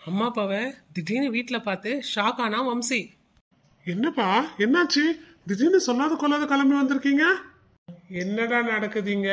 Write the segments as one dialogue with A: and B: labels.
A: அம்மா அப்பாவை திடீர்னு வீட்டில் பார்த்து ஷாக் ஆனா வம்சி
B: என்னப்பா என்னாச்சு திடீர்னு சொல்லாத கொள்ளாத கிளம்பி வந்திருக்கீங்க என்னடா நடக்குதுங்க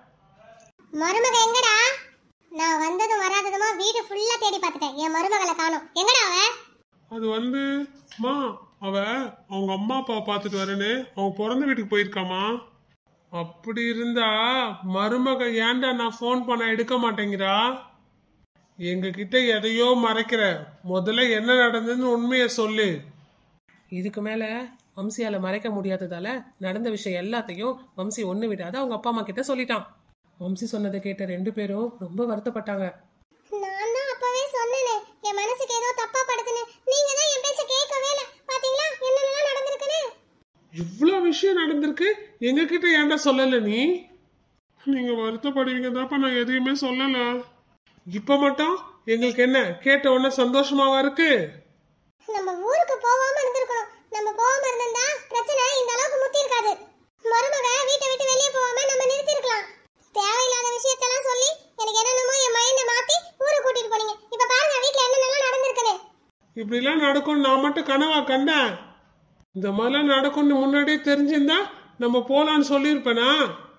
C: மருமக எங்கடா நான் வந்ததும் வராததுமா வீடு ஃபுல்லா தேடி பார்த்துட்டேன் என் மருமகளை காணோம் எங்கடா அவ
B: அது வந்து மா அவ அவங்க அம்மா அப்பாவை பார்த்துட்டு வரேன்னு அவங்க பிறந்த வீட்டுக்கு போயிருக்காமா அப்படி இருந்தா மருமக ஏன்டா நான் ஃபோன் பண்ண எடுக்க மாட்டேங்கிறா எங்க கிட்ட எதையோ மறைக்கிற முதல்ல என்ன நடந்ததுன்னு உண்மையை சொல்லு
A: இதுக்கு மேலே வம்சியால் மறைக்க முடியாததால நடந்த விஷயம் எல்லாத்தையும் வம்சி ஒன்று விடாத அவங்க அப்பா அம்மா கிட்ட சொல்லிட்டான் வம்சி சொன்னதை கேட்ட ரெண்டு பேரும் ரொம்ப வருத்தப்பட்டாங்க
C: நான் தான் அப்பவே சொன்னேனே என் மனசுக்கு ஏதோ தப்பா படுதுன்னு நீங்க தான் என் பேச்ச கேட்கவே இல்ல பாத்தீங்களா என்னென்னலாம் நடந்திருக்குன்னு
B: இவ்வளோ விஷயம் நடந்திருக்கு எங்க கிட்ட ஏன்டா சொல்லல நீ நீங்க வருத்தப்படுவீங்க தான்ப்பா நான் எதையுமே சொல்லல இப்ப மட்டும் எங்களுக்கு என்ன கேட்ட உடனே சந்தோஷமாவா இருக்கு
C: நம்ம ஊருக்கு போகாம இருந்திருக்கணும் நம்ம போகாம இருந்திருந்தா பிரச்சனை இந்த அளவுக்கு முத்தி இருக்காது மருமக வீட்டை விட்டு வெளியே போகாம நம்ம நிறுத்தி இருக்கலாம் தேவையில்லாத விஷயத்தெல்லாம் சொல்லி எனக்கு என்னென்னமோ என் மைண்ட மாத்தி ஊருக்கு கூட்டிட்டு போனீங்க இப்ப பாருங்க வீட்ல என்னென்னலாம் நடந்திருக்குன்னு
B: இப்படிலாம் நடக்கும் நான் மட்டும் கனவா கண்டேன் இந்த மாதிரிலாம் நடக்கும்னு முன்னாடியே தெரிஞ்சிருந்தா நம்ம போலான்னு சொல்லியிருப்பேனா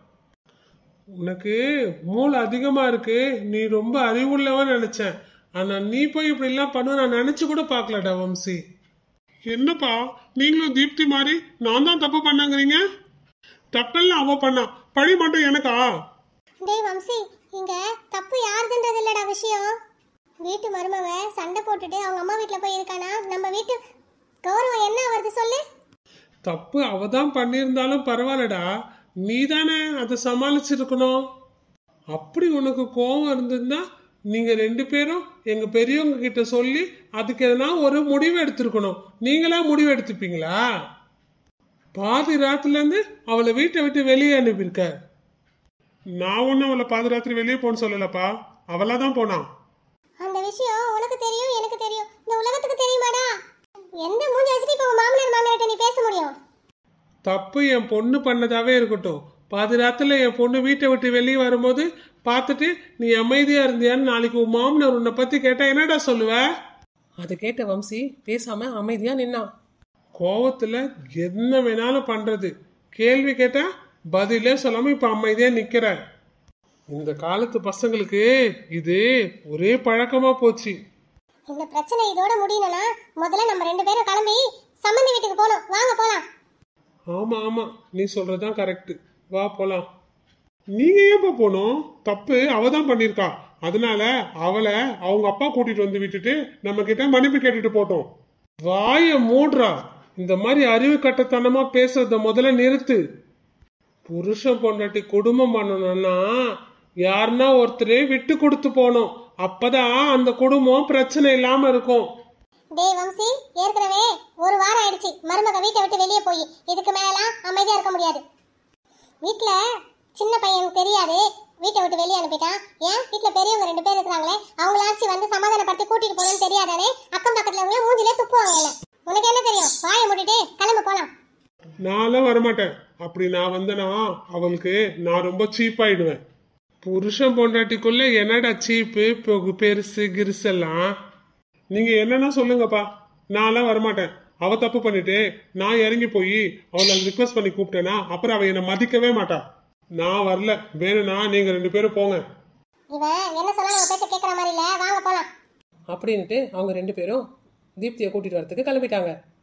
B: உனக்கு மூளை அதிகமா இருக்கு நீ ரொம்ப அறிவுள்ளவன் நினைச்சேன் ஆனா நீ போய் இப்படிலாம் பண்ணுவ நான் நினைச்சு கூட பார்க்கலடா வம்சி என்னப்பா நீங்களும் தீப்தி மாதிரி நான் தான் தப்பு பண்ணாங்கிறீங்க தப்பெல்லாம் அவ பண்ணா பழி மட்டும் எனக்கா
C: டேய் வம்சி இங்க தப்பு யாருதுன்றது இல்லடா விஷயம் வீட்டு மருமக சண்டை போட்டுட்டு அவங்க அம்மா வீட்ல போய் இருக்கானா நம்ம வீட்டு கௌரவம் என்ன வருது சொல்லு
B: தப்பு அவ தான் பண்ணியிருந்தாலும் பரவாயில்லடா நீ தானே அதை சமாளிச்சிருக்கணும் அப்படி உனக்கு கோபம் இருந்திருந்தா நீங்க ரெண்டு பேரும் எங்க பெரியவங்க கிட்ட சொல்லி அதுக்கு எதனா ஒரு முடிவு எடுத்திருக்கணும் நீங்களா முடிவு எடுத்துப்பீங்களா பாதி ராத்துல இருந்து அவளை வீட்டை விட்டு வெளியே அனுப்பியிருக்க நான் ஒன்னும் அவளை பாதி ராத்திரி வெளியே போன்னு சொல்லலப்பா அவளா தான் போனான்
C: அந்த விஷயம் உனக்கு தெரியும் எனக்கு தெரியும் இந்த உலகத்துக்கு தெரியுமாடா எந்த மூஞ்சி வச்சுட்டு இப்ப உன் மாமனார் மாமியார்ட்ட நீ பேச முடியும்
B: தப்பு என் பொண்ணு பண்ணதாவே இருக்கட்டும் பாதி ராத்துல என் பொண்ணு வீட்டை விட்டு வெளியே வரும்போது பார்த்துட்டு நீ அமைதியா இருந்தியான்னு நாளைக்கு உன் மாமனார் உன்னை பத்தி கேட்டா என்னடா சொல்லுவ
A: அதை கேட்ட வம்சி பேசாம அமைதியா நின்னான்
B: கோவத்துல என்ன வேணாலும் பண்றது கேள்வி கேட்டா பதிலே சொல்லாம இப்ப அமைதியா நிக்கிற இந்த காலத்து பசங்களுக்கு இது ஒரே பழக்கமா போச்சு
C: இந்த பிரச்சனை இதோட முடியணும்னா முதல்ல நம்ம ரெண்டு பேரும் கிளம்பி சம்மந்தி வீட்டுக்கு போகணும் வாங்க போலாம்
B: ஆமா ஆமா நீ சொல்றதுதான் கரெக்ட் வா போலாம் நீங்க ஏன்பா போனோம் தப்பு அவ தான் பண்ணிருக்கா அதனால அவளை அவங்க அப்பா கூட்டிட்டு வந்து விட்டுட்டு நம்ம கிட்ட மன்னிப்பு கேட்டுட்டு போட்டோம் வாய மூடுறா இந்த மாதிரி அறிவு கட்டத்தனமா பேசுறத முதல்ல நிறுத்து புருஷன் பொண்டாட்டி குடும்பம் பண்ணணும்னா யாருன்னா ஒருத்தரே விட்டு கொடுத்து போகணும் அப்பதான் அந்த குடும்பம் பிரச்சனை இல்லாம இருக்கும்
C: டேய் வம்சி ஏற்கனவே ஒரு வாரம் ஆயிடுச்சு மருமக வீட்டை விட்டு வெளியே போய் இதுக்கு மேலாம் அமைதியா இருக்க முடியாது வீட்ல சின்ன பையன் தெரியாது வீட்டை விட்டு வெளியே அனுப்பிட்டான் ஏன் வீட்ல பெரியவங்க ரெண்டு பேர் இருக்கிறாங்களே அவங்களாச்சும் வந்து சமாதானப்படுத்தி கூட்டிட்டு போகணும்னு தெரியாதானே அக்கம் பக்கத்துல உள்ள மூஞ்சிலே துப்புவாங்க என்ன உனக்கு என்ன தெரியும் வாயை மூடிட்டு கிளம்பு போலாம்
B: நான்லாம் வரமாட்டேன் அப்படி நான் வந்தனா அவளுக்கு நான் ரொம்ப சீப்பாயிடுவேன் புருஷன் பொண்டாட்டிக்குள்ள என்னடா சீப்பு பொகு பெருசு கிருசெல்லாம் நீங்க என்னன்னா சொல்லுங்கப்பா நான்லாம் வரமாட்டேன் அவ தப்பு பண்ணிட்டு நான் இறங்கி போய் அவளை ரிக்வஸ்ட் பண்ணி கூப்பிட்டேனா அப்புறம் அவ என்னை மதிக்கவே மாட்டா நான் வரல வேணும்னா நீங்க ரெண்டு பேரும் போங்க
C: இவன் என்ன சொன்னா நம்ம பேச்ச கேட்கற மாதிரி இல்ல வாங்க போலாம்
A: அப்படின்ட்டு அவங்க ரெண்டு பேரும் தீப்தியை கூட்டிட்டு வரதுக்கு கிளம்பிட்டாங்க